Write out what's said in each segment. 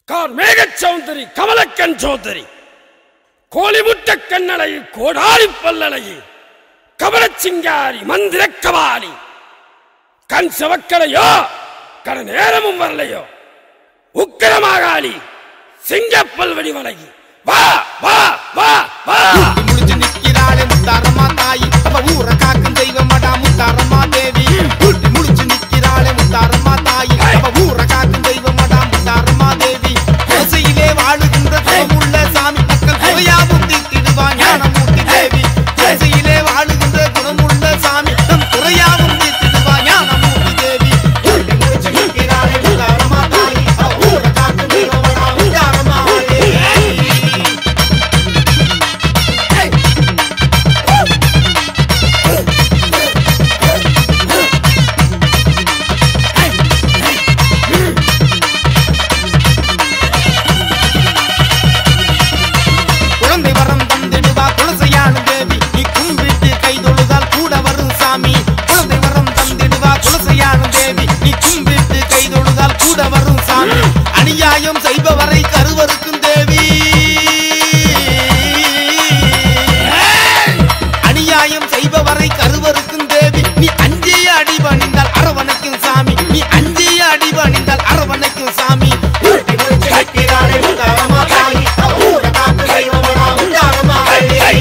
கார்மேக சௌந்தரி கமலக்கண் சௌந்தரி கோழிமுட்ட கண்ணலை கோடாரி பல்லலையே கபலச்சிங்காரி மந்திர கபாலி கண் சிவக்கலையோ கட நேரமும் வரலையோ உக்கிரமாகாளி சிங்கப்பல் வடிவலகி வா வா வா வா முடிச்சு நிக்கிறாளே முத்தாரம்மா தாயி அவ ஊரை காக்கும் தெய்வமடா முத்தாரம்மா தேவி ஊட்டி முடிச்சு நிக்கிறாளே முத்தாரம்மா தாயி அவ ஊரை காக்கும் தெய்வமடா முத்தாரம்மா தேவி குலசையிலே வாழுகின்ற குலமுள்ள சாமி மக்கள் குறையாவும் தீர்த்திடுவா ஞானமூர்த்தி தேவி குலசையிலே வாழுகின்ற குணமுள்ள சாமி நம் குறையாவும் தீர்த்திடுவா ஞானமூர்த்தி தேவி ஊட்டி முடிச்சு நிக்கிறாளே முத்தாரம்மா தாயி அவ ஊரை காக்கும் தெய்வமடா முத்தாரம்மா தேவி குழந்தை வரம் தந்திடுவா குலசையானு தேவி நீ கும்பிட்டு கை தொழுதால் கூட வரும் சாமி குழந்தை வரம் தந்திடுவா குலசையானு தேவி நீ கும்பிட்டு கை தொழுதால் கூட வரும் சாமி அநியாயம் செய்பவரை கருவருக்கும் தேவி அநியாயம் செய்பவரை கருவருக்கும் தேவி நீ அஞ்சிய அடி பணிந்தால் அரவணைக்கும் சாமி நீ அஞ்சிய அடி பணிந்தால் அரவணைக்கும் சாமி ஊட்டி முடிச்சு வைக்கிறாளே முத்தாரம்மா தாயி அவ ஊரை காக்கும் தெய்வமடா முத்தாரம்மா தேவி.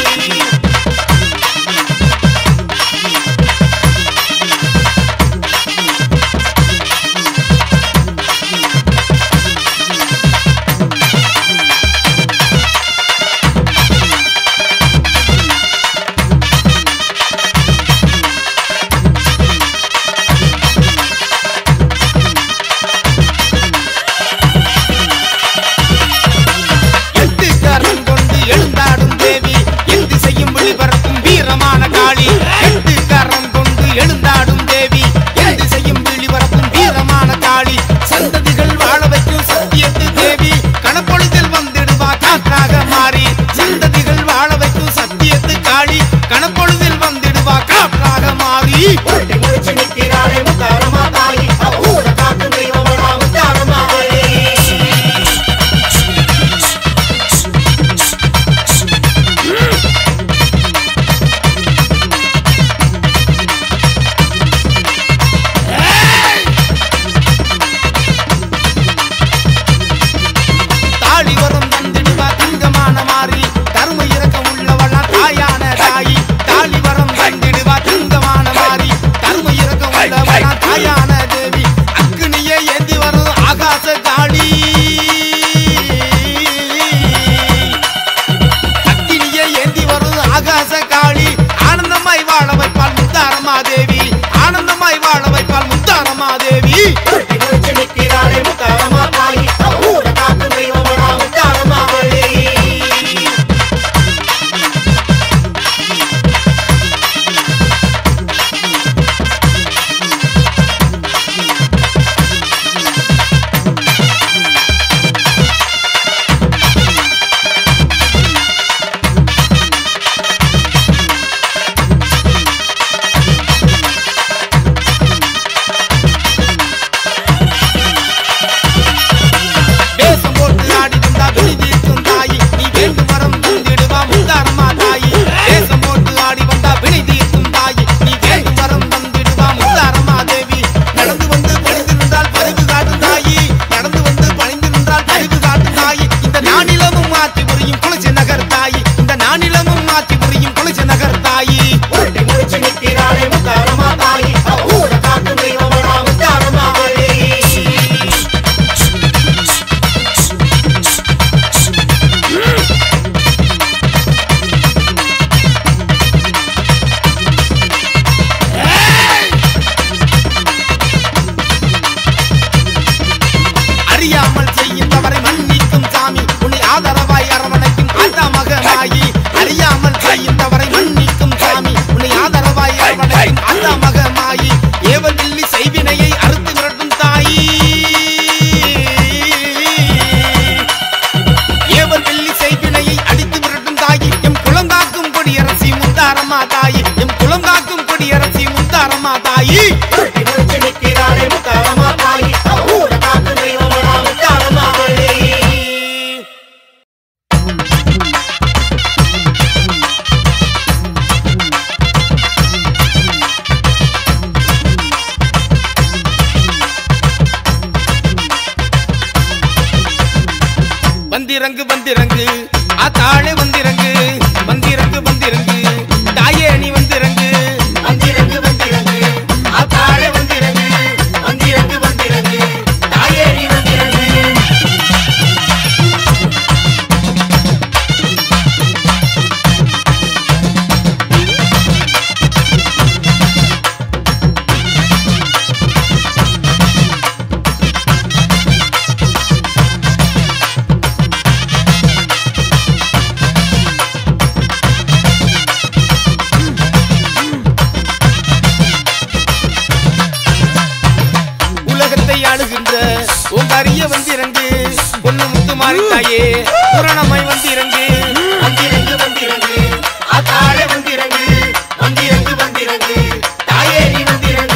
எட்டு கரம் கொண்டு எழுந்தாடும் தேவி எந்தி செய்யும் விழிபரப்பும் வீரமான காளி எட்டு கரம் கொண்டு எழுந்தாடும் தேவி எந்தி செய்யும் விழிபரப்பும் வீரமான காளி சந்ததிகள் வாழ வைக்கும் சத்தியத்து தேவி கணப்பொழுதில் வந்திடுவா காற்றாக மாறி சந்ததிகள் வாழ வைக்கும் சத்தியத்து காளி கணப்பொழுதில் வந்திடுவா காற்றாக மாறி ஒட்டி முடிச்சு நிற்கிறாளே முத்தாரமா தாயி அவ ஊரை காக்கும் தெய்வமடா முத்தாரமா தாடி வரும் தந்திடுவா தங்கமான மாறி தரும இறக்கம் உள்ளவளா தாயான தாயி தாடி வரம் தந்திடுவா தங்கமான மாறி தரும இறக்கம் உள்ளவளா தாயான தேவி அக்னியை ஏந்தி வரும் ஆகாச காளி அக்னியை ஏந்தி வரும் ஆகாச காளி ஆனந்தமாய் வாழ வைப்பாள் முத்தாரமா தேவி ஆனந்தமாய் வாழ வைப்பாள் முத்தாரமா தேவி நிற்கிறாளே முத்தாரமா தாயி அவ ஊரை காக்கும் தெய்வமடா முத்தாரமா தேவி வேஷம் போட்டு ஆடி வந்தா விழிதீர்க்கும் தாயி நீ வேண்டும் வரம் தந்திடுவா முத்தாரம்மா தாயி வேஷம் போட்டு ஆடி வந்தா விழி தீர்க்கும் தாயி நீ வேண்டும் வரம் தந்திடுவா முத்தாரம்மா தேவி நடந்து வந்து பணிந்து நின்றால் பரிவு காட்டும் தாயி நடந்து வந்து பணிந்து நின்றால் பரிவு காட்டும் தாயி இந்த நானிலமும் மாற்றி புரியும் குளிச்ச நகர் தாயி இந்த நானிலமும் மாற்றி புரியும் குளிச்ச நகர் தாயி உருட்டி முடிச்சு நிற்கிறாளே முத்தாரம்மா தாயி அவ ஊரை காக்கும் தெய்வமடா முத்தாரம்மா தேவி அறியாமல் செய்யும் தவறை மன்னிக்கும் சாமி உன்னை ஆதரவாய் அரவணைக்கும் ஆத்தா மகனாயி அறியாமல் செய்யும் தவறை மன்னிக்கும் சாமி உன்னை ஆதரவாய் அரவணைக்கும் ஆத்தா மகனாயி ஏவதில்லி செய்வினையை அறுத்து விரட்டும் தாயி ஏவல் வெள்ளி செய்வினையை அடித்து விரட்டும் தாயி எம் குளங்காக்கும் கொடியரசி முத்தாரம்மா தாயி எம் குளங்காக்கும் கொடியரசி முத்தாரம்மா தாயி நிற்கிறாரே முத்தாரம்மா தாயி அவ ஊரை காக்கும் தெய்வமடா முத்தாரம்மா வந்திறங்கு வந்திறங்கு ஆத்தாளே வந்திறங்கு வந்திறங்கு வந்திறங்கு தாயே நீ வந்திறங்கு வந்திறங்கு வந்திறங்கு ஆத்தாளே வந்திறங்கு வந்திறங்கு வந்திறங்கு தாயே நீ வந்திறங்கு உலகத்தை ஆளுகின்ற உங்க அரிய வந்திறங்கு பொண்ணு முத்து மாறித்தாயே புரணமாய் வந்திறங்கு வந்திறங்கு வந்திறங்கு ஆத்தாளே வந்திறங்கு வந்திறங்கு வந்திறங்கு தாயே நீ வந்திறங்கு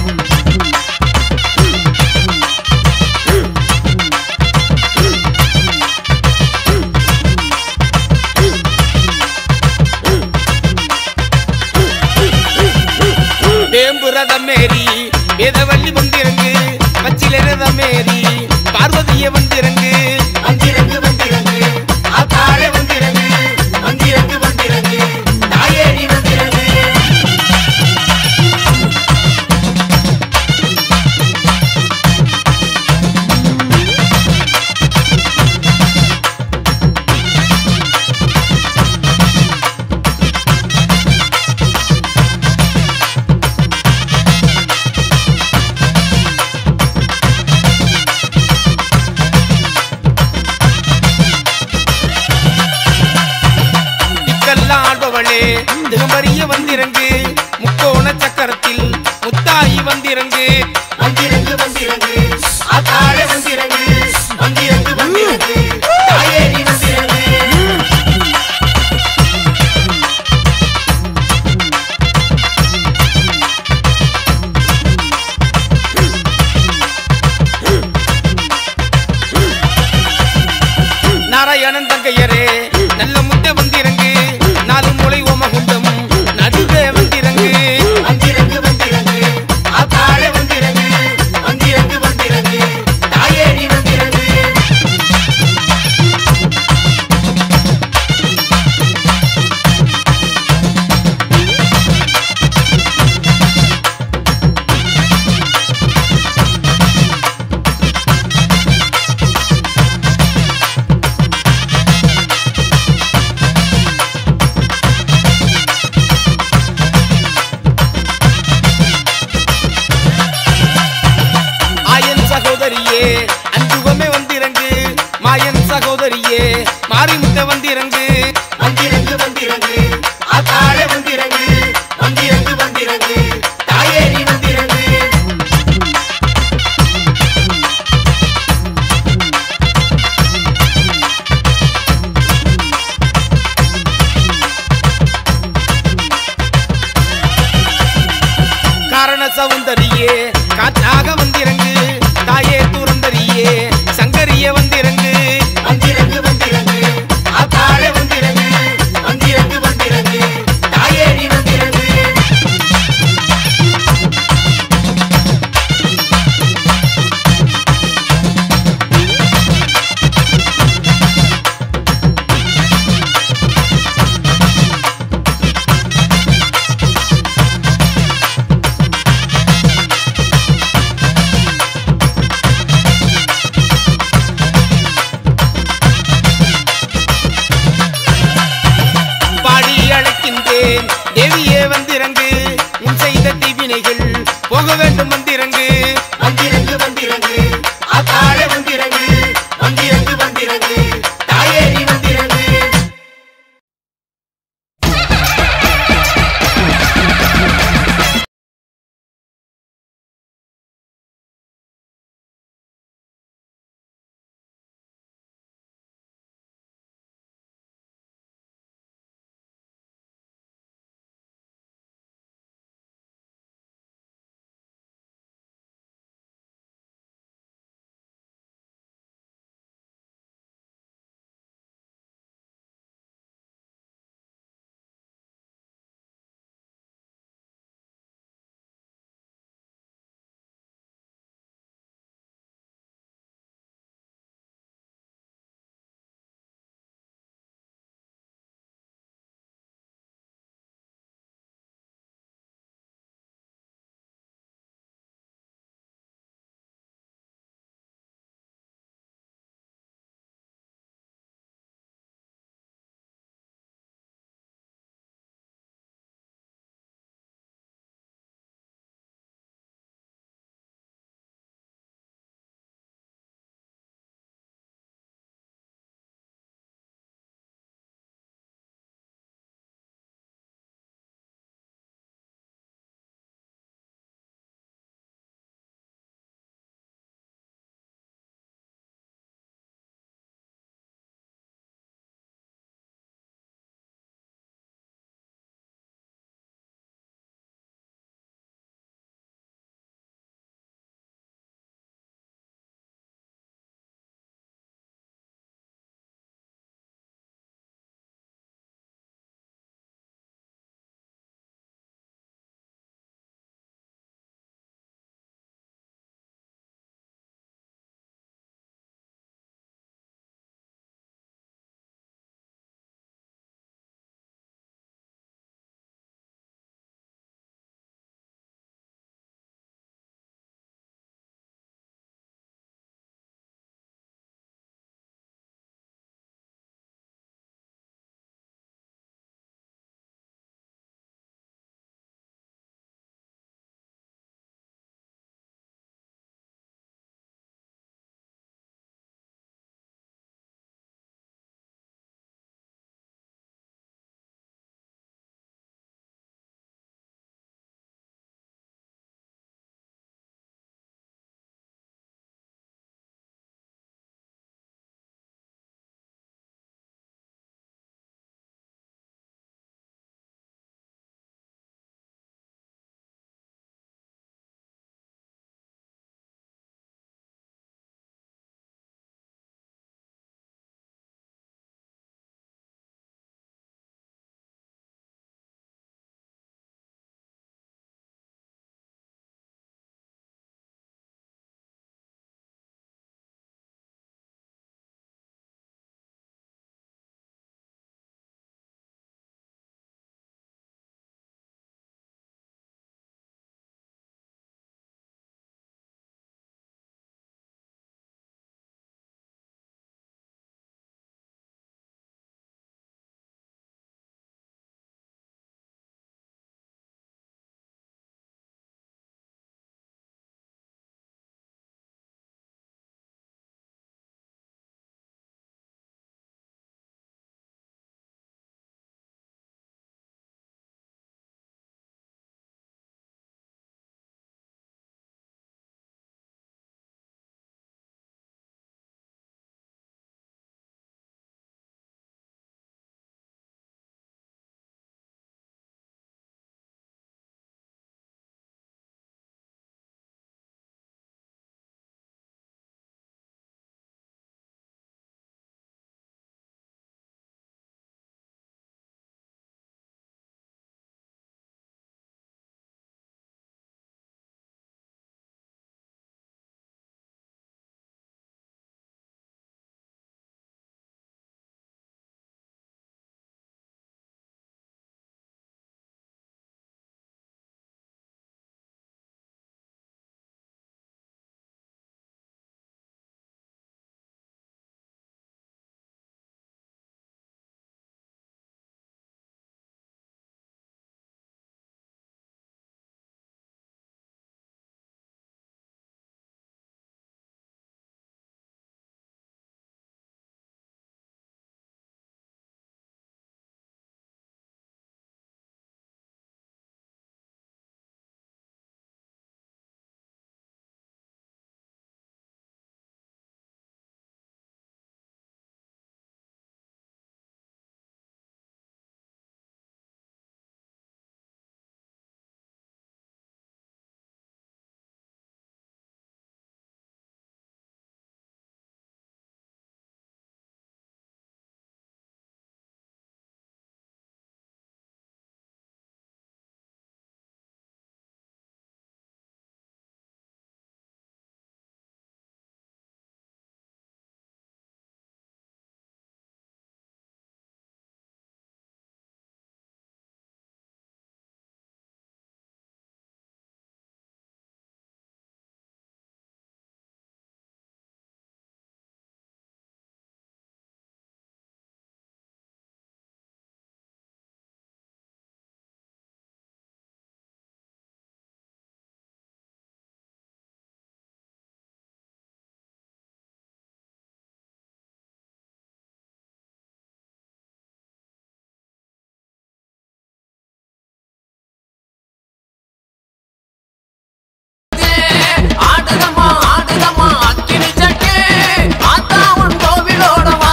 வேம்பு ரதமேரி வேதவள்ளி வந்திறங்கு பச்சில ரதமேரி பார்வதிய வந்திறங்கு வந்திறங்கு வந்திறங்கு ஆத்தாளே வந்திறங்கு வந்திறங்கு வந்திறங்கு தாயே நீ வந்திறங்கு திக்கெல்லாம் ஆள்பவளே திகம்பரிய வந்திறங்கு முக்கோண சக்கரத்தில் முத்தாயி வந்திறங்கு வந்திறங்கு வந்திறங்கு ஆத்தாளே வந்திறங்கு வந்திறங்கு வந்திறங்கு தாயே நீ வந்திறங்கு நாராயணன் தங்கையரே நல்ல முட்டை வந்திறங்கு நாலு மூளை ஓமகுண்டம் நடுவே வந்திறங்கு வந்திறங்கு வந்திறங்கு ஆத்தாளே வந்திறங்கு வந்திறங்கு வந்திறங்கு தாயே நீ வந்திறங்கு ஆயன் சகோதரியே அன்புகமே வந்திறங்கு மாயன் சகோதரியே மாரிமுத்த வந்திறங்கு வந்திறங்கு வந்திறங்கு ஆத்தாளே வந்திறங்கு வந்திறங்கு வந்திறங்கு தாயே நீ வந்திறங்கு காரண சௌந்தரியே காற்றாக வந்திறங்கு தாயே துறந்தரியே சங்கரிய வந்திறங்கு வந்திறங்கு வந்திறங்கு ஆத்தாளே வந்திறங்கு வந்திறங்கு வந்திறங்கு தாயே நீ வந்திறங்கு பாடி அழைக்கின்றேன் தேவியே வந்திறங்கு உன் செய்த தீவினைகள் போக வேண்டும் வந்து